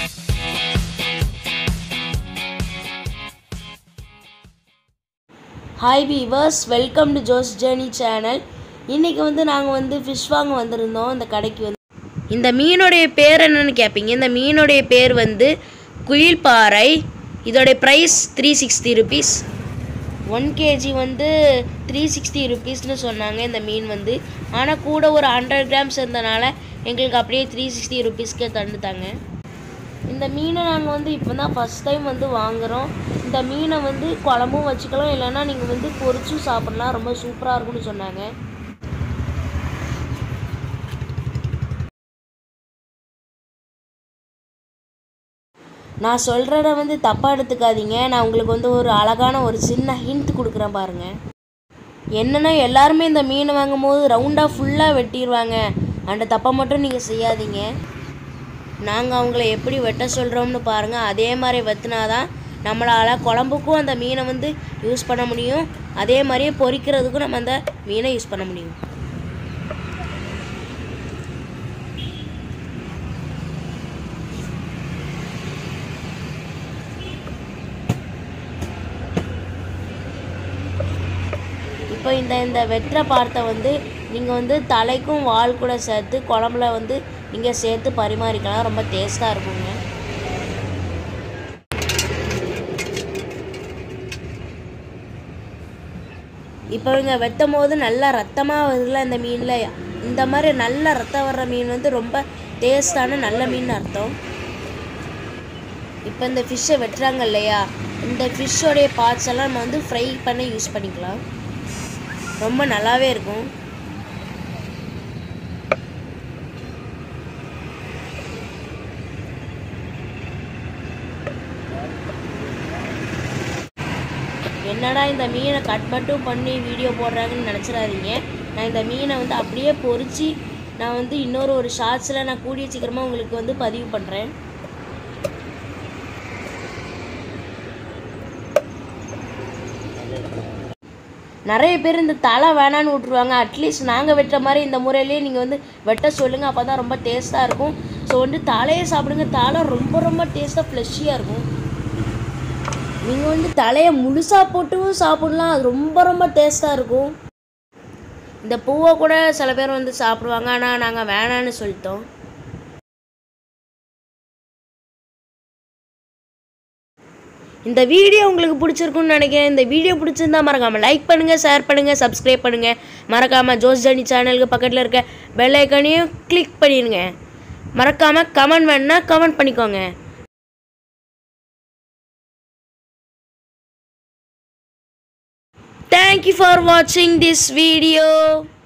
Hi viewers welcome to Jo's journey channel இன்றைக்கி வந்து நாங்கள் வந்து ஃபிஷ் வாங்க வந்திருந்தோம் இந்த கடைக்கு வந்து இந்த மீனுடைய பேர் என்னன்னு கேட்பீங்க இந்த மீனுடைய பேர் வந்து குயில்பாறை இதோடைய price three sixty rupees one KG வந்து த்ரீ சிக்ஸ்டி ருபீஸ்னு சொன்னாங்க இந்த மீன் வந்து ஆனால் கூட ஒரு ஹண்ட்ரட் கிராம்ஸ் இருந்தனால எங்களுக்கு அப்படியே த்ரீ சிக்ஸ்டி ருபீஸ்க்கே தந்துட்டாங்க இந்த மீனை நாங்கள் வந்து இப்போ தான் ஃபஸ்ட் டைம் வந்து வாங்குகிறோம் இந்த மீனை வந்து குழம்பும் வச்சுக்கலாம் இல்லைன்னா நீங்கள் வந்து பொரிச்சும் சாப்பிட்லாம் ரொம்ப சூப்பராக இருக்கும்னு சொன்னாங்க நான் சொல்கிறத வந்து தப்பாக எடுத்துக்காதீங்க நான் உங்களுக்கு வந்து ஒரு அழகான ஒரு சின்ன ஹிண்ட் கொடுக்குறேன் பாருங்கள் என்னென்னா எல்லாருமே இந்த மீன் வாங்கும் போது ரவுண்டாக ஃபுல்லாக வெட்டிடுவாங்க அந்த தப்பை மட்டும் நீங்கள் செய்யாதீங்க நாங்கள் அவங்கள எப்படி வெட்ட சொல்கிறோம்னு பாருங்கள் அதே மாதிரி வெட்டினாதான் நம்மளால் குழம்புக்கும் அந்த மீனை வந்து யூஸ் பண்ண முடியும் அதே மாதிரியே பொரிக்கிறதுக்கும் நம்ம அந்த மீனை யூஸ் பண்ண முடியும் இப்போ இந்த இந்த வெட்டுற பார்ட்டை வந்து நீங்கள் வந்து தலைக்கும் வால் கூட சேர்த்து குழம்புல வந்து நீங்கள் சேர்த்து பரிமாறிக்கலாம் ரொம்ப டேஸ்ட்டாக இருக்குங்க இப்போ இவங்க வெட்டும் போது நல்லா ரத்தமாக வருதுல இந்த மீனில் இந்த மாதிரி நல்ல ரத்தம் வர்ற மீன் வந்து ரொம்ப டேஸ்டான நல்ல மீன் அர்த்தம் இப்போ இந்த ஃபிஷ்ஷை வெட்டுறாங்க இல்லையா இந்த ஃபிஷ்ஷோடைய பார்ட்ஸ் எல்லாம் நம்ம வந்து ஃப்ரை பண்ணி யூஸ் பண்ணிக்கலாம் ரொம்ப நல்லாவே இருக்கும் என்னடா இந்த மீனை கட் மட்டும் பண்ணி வீடியோ போடுறாங்கன்னு நினச்சிடாதீங்க நான் இந்த மீனை வந்து அப்படியே பொரிச்சு நான் வந்து இன்னொரு ஒரு ஷார்ட்ஸில் நான் கூடிய சீக்கிரமாக உங்களுக்கு வந்து பதிவு பண்ணுறேன் நிறைய பேர் இந்த தலை வேணான்னு விட்ருவாங்க அட்லீஸ்ட் நாங்கள் வெட்டுற மாதிரி இந்த முறையிலேயே நீங்கள் வந்து வெட்ட சொல்லுங்கள் அப்போ தான் ரொம்ப டேஸ்ட்டாக இருக்கும் ஸோ வந்து தலையை சாப்பிடுங்க தலை ரொம்ப ரொம்ப டேஸ்ட்டாக ஃப்ளெஷ்ஷியாக இருக்கும் நீங்கள் வந்து தலையை முழுசாக போட்டும் சாப்பிடலாம் அது ரொம்ப ரொம்ப டேஸ்ட்டாக இருக்கும் இந்த பூவை கூட சில பேர் வந்து சாப்பிடுவாங்க ஆனால் நாங்கள் வேணான்னு சொல்லிட்டோம் இந்த வீடியோ உங்களுக்கு பிடிச்சிருக்குன்னு நினைக்கிறேன் இந்த வீடியோ பிடிச்சிருந்தா மறக்காமல் லைக் பண்ணுங்கள் ஷேர் பண்ணுங்கள் சப்ஸ்கிரைப் பண்ணுங்கள் மறக்காமல் ஜோஸ் ஜனி சேனலுக்கு பக்கத்தில் இருக்க பெல் ஐக்கனையும் கிளிக் பண்ணிடுங்க மறக்காமல் கமெண்ட் வேணுன்னா கமெண்ட் பண்ணிக்கோங்க Thank you for watching this video.